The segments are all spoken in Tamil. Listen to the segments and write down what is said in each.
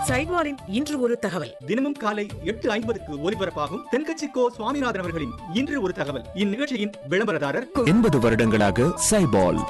சைட்வாரின் இன்று ஒரு தகவல் தினமும் காலை எட்டு ஐம்பதுக்கு ஒலிபரப்பாகும் தென்கட்சி கோ சுவாமிநாதன் அவர்களின் இன்று ஒரு தகவல் இந்நிகழ்ச்சியின் விளம்பரதாரர் எண்பது வருடங்களாக சைபால்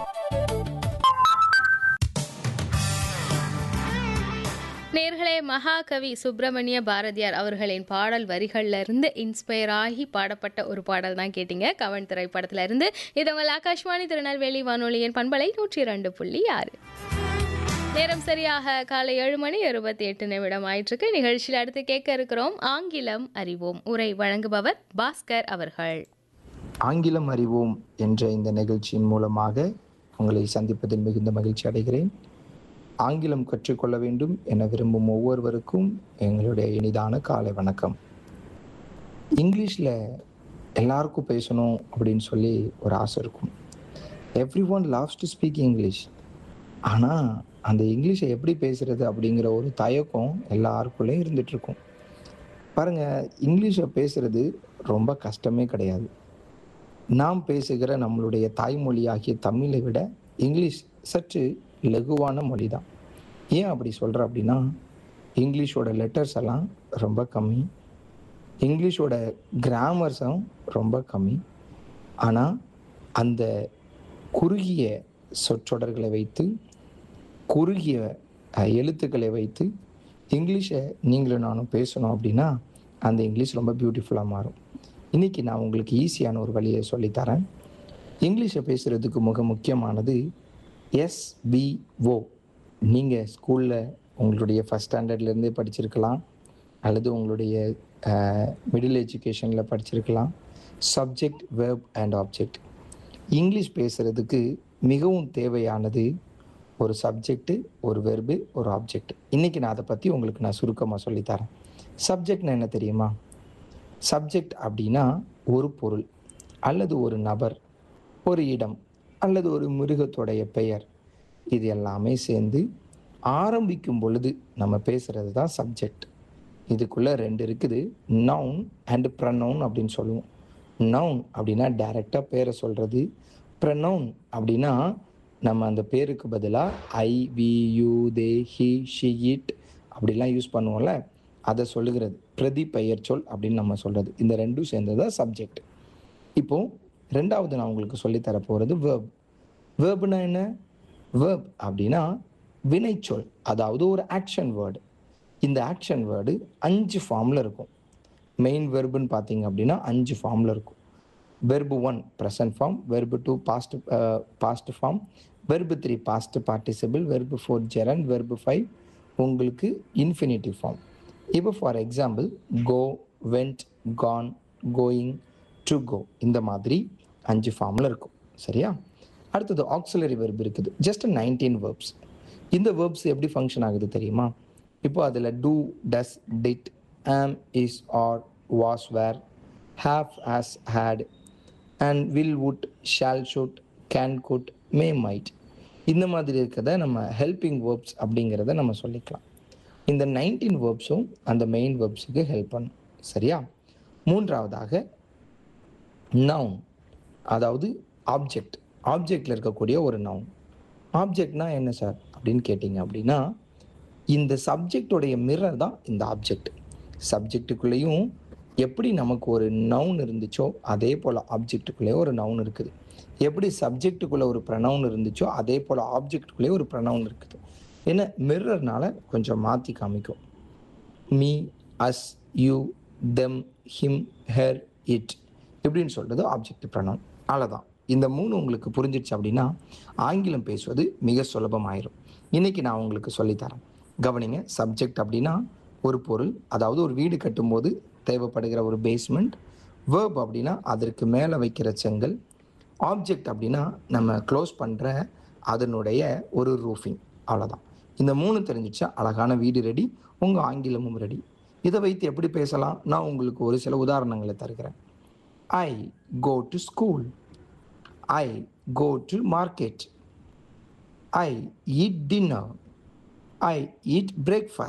நேர்களே மகாகவி சுப்பிரமணிய பாரதியார் அவர்களின் பாடல் வரிகள்ல இருந்து இன்ஸ்பயர் ஆகி பாடப்பட்ட ஒரு பாடல் தான் கேட்டீங்க கவன் திரைப்படத்துல இருந்து இது உங்கள் ஆகாஷ்வாணி திருநெல்வேலி வானொலியின் பண்பலை நூற்றி ரெண்டு புள்ளி ஆறு நேரம் சரியாக காலை ஏழு மணி இருபத்தி எட்டு நிமிடம் ஆயிட்டிருக்கு நிகழ்ச்சியில் அடுத்து கேட்க இருக்கிறோம் ஆங்கிலம் அறிவோம் உரை வழங்குபவர் பாஸ்கர் அவர்கள் ஆங்கிலம் அறிவோம் என்ற இந்த நிகழ்ச்சியின் மூலமாக உங்களை சந்திப்பதில் மிகுந்த மகிழ்ச்சி அடைகிறேன் ஆங்கிலம் கற்றுக்கொள்ள வேண்டும் என விரும்பும் ஒவ்வொருவருக்கும் எங்களுடைய இனிதான காலை வணக்கம் இங்கிலீஷில் எல்லாருக்கும் பேசணும் அப்படின்னு சொல்லி ஒரு ஆசை இருக்கும் everyone loves to speak English ஆனால் அந்த இங்கிலீஷை எப்படி பேசுறது அப்படிங்கிற ஒரு தயக்கம் எல்லாருக்குள்ளேயும் இருந்துட்டு இருக்கும் பாருங்க இங்கிலீஷை பேசுறது ரொம்ப கஷ்டமே கிடையாது நாம் பேசுகிற நம்மளுடைய தாய்மொழியாகிய தமிழை விட இங்கிலீஷ் சற்று லகுவான மொழி தான் ஏன் அப்படி சொல்கிறேன் அப்படின்னா இங்கிலீஷோட லெட்டர்ஸ் எல்லாம் ரொம்ப கம்மி இங்கிலீஷோட கிராமர்ஸும் ரொம்ப கம்மி ஆனால் அந்த குறுகிய சொற்றொடர்களை வைத்து குறுகிய அஹ், எழுத்துக்களை வைத்து இங்கிலீஷை நீங்களும் நானும் பேசணும் அப்படின்னா அந்த இங்கிலீஷ் ரொம்ப பியூட்டிஃபுல்லாக மாறும் இன்னைக்கு நான் உங்களுக்கு ஈஸியான ஒரு வழியை சொல்லித்தரேன் இங்கிலீஷை பேசுகிறதுக்கு மிக முக்கியமானது எஸ்பிஓ நீங்கள் ஸ்கூலில் உங்களுடைய ஃபஸ்ட் ஸ்டாண்டர்ட்லேருந்தே படிச்சிருக்கலாம் அல்லது உங்களுடைய மிடில் எஜுகேஷனில் படிச்சிருக்கலாம் subject verb and object English பேசுகிறதுக்கு மிகவும் தேவையானது ஒரு சப்ஜெக்ட்டு ஒரு வெர்பு ஒரு ஆப்ஜெக்ட் இன்றைக்கி நான் அதை பற்றி உங்களுக்கு நான் சுருக்கமாக சொல்லித்தரேன் சப்ஜெக்ட்னா என்ன தெரியுமா சப்ஜெக்ட் அப்படின்னா ஒரு பொருள் அல்லது ஒரு நபர் ஒரு இடம் அல்லது ஒரு மிருகத்தோடைய பெயர் இது எல்லாமே சேர்ந்து ஆரம்பிக்கும் பொழுது நம்ம பேசுறது தான் சப்ஜெக்ட் இதுக்குள்ள ரெண்டு இருக்குது நவுன் அண்ட் ப்ரனவுன் அப்படின்னு சொல்லுவோம் நவுன் அப்படின்னா டைரெக்டாக பேரை சொல்கிறது ப்ரனவுன் அப்படின்னா நம்ம அந்த பேருக்கு பதிலாக I we you they he she it அப்படிலாம் யூஸ் பண்ணுவோம்ல அதை சொல்லுகிறது பிரதி பெயர் சொல் அப்படின்னு நம்ம சொல்கிறது இந்த ரெண்டும் சேர்ந்தது தான் சப்ஜெக்ட் இப்போ ரெண்டாவது நான் உங்களுக்கு சொல்லித்தர போகிறது வேர்ப் வேர்ப்னா என்ன வேர்ப் அப்படின்னா வினைச்சொல் அதாவது ஒரு ஆக்ஷன் வேர்டு இந்த ஆக்ஷன் வேர்டு அஞ்சு ஃபார்மில் இருக்கும் மெயின் வெர்புன்னு பார்த்தீங்க அப்படின்னா அஞ்சு ஃபார்மில் இருக்கும் verb one present form verb two past past form verb three past participle verb four gerund verb five உங்களுக்கு இன்ஃபினிட்டிவ் ஃபார்ம் இப்போ for example go went gone going to go இந்த மாதிரி அஞ்சு ஃபார்மில் இருக்கும் சரியா அடுத்தது ஆக்சிலரி வெர்ப் இருக்குது ஜஸ்ட் நைன்டீன் வேர்ப்ஸ் இந்த வேர்ப்ஸ் எப்படி ஃபங்க்ஷன் ஆகுது தெரியுமா இப்போ அதில் do does did am is are was were have has had and will would shawl should can could may might இந்த மாதிரி இருக்கிறத நம்ம ஹெல்பிங் வேர்ப்ஸ் அப்படிங்கிறத நம்ம சொல்லிக்கலாம் இந்த நைன்டீன் வேர்ப்ஸும் அந்த மெயின் வேர்ப்ஸுக்கு ஹெல்ப் பண்ணும் சரியா மூன்றாவதாக நவுன் அதாவது ஆப்ஜெக்ட் ஆப்ஜெக்டில் இருக்கக்கூடிய ஒரு நவுன் ஆப்ஜெக்ட்னா என்ன சார் அப்படின்னு கேட்டிங்க அப்படின்னா இந்த சப்ஜெக்டோடைய மிரர் தான் இந்த ஆப்ஜெக்ட் சப்ஜெக்ட்டுக்குள்ளேயும் எப்படி நமக்கு ஒரு நவுன் இருந்துச்சோ அதே போல் ஆப்ஜெக்ட்டுக்குள்ளேயே ஒரு நவுன் இருக்குது எப்படி சப்ஜெக்ட்டுக்குள்ளே ஒரு ப்ரனவுன் இருந்துச்சோ அதே போல் ஆப்ஜெக்ட்டுக்குள்ளேயே ஒரு ப்ரனவுன் இருக்குது ஏன்னா மிரர்னால கொஞ்சம் மாற்றி காமிக்கும் me us you them him her it இப்படின்னு சொல்கிறது ஆப்ஜெக்ட் ப்ரனவுன் அவ்வளோதான் இந்த மூணு உங்களுக்கு புரிஞ்சிடுச்சு அப்படின்னா ஆங்கிலம் பேசுவது மிக சுலபமாயிரும் இன்னைக்கு நான் உங்களுக்கு சொல்லித்தரேன் கவனிங்க சப்ஜெக்ட் அப்படின்னா ஒரு பொருள் அதாவது ஒரு வீடு கட்டும்போது தேவைப்படுகிற ஒரு பேஸ்மெண்ட் வேர்ப் அப்படின்னா அதற்கு மேலே வைக்கிற செங்கல் ஆப்ஜெக்ட் அப்படின்னா நம்ம க்ளோஸ் பண்ணுற அதனுடைய ஒரு ரூஃபிங் அவ்வளோதான் இந்த மூணு தெரிஞ்சிச்சா அழகான வீடு ரெடி உங்கள் ஆங்கிலமும் ரெடி இதை வைத்து எப்படி பேசலாம் நான் உங்களுக்கு ஒரு சில உதாரணங்களை தருகிறேன் I go to school I go to market I eat dinner I eat breakfast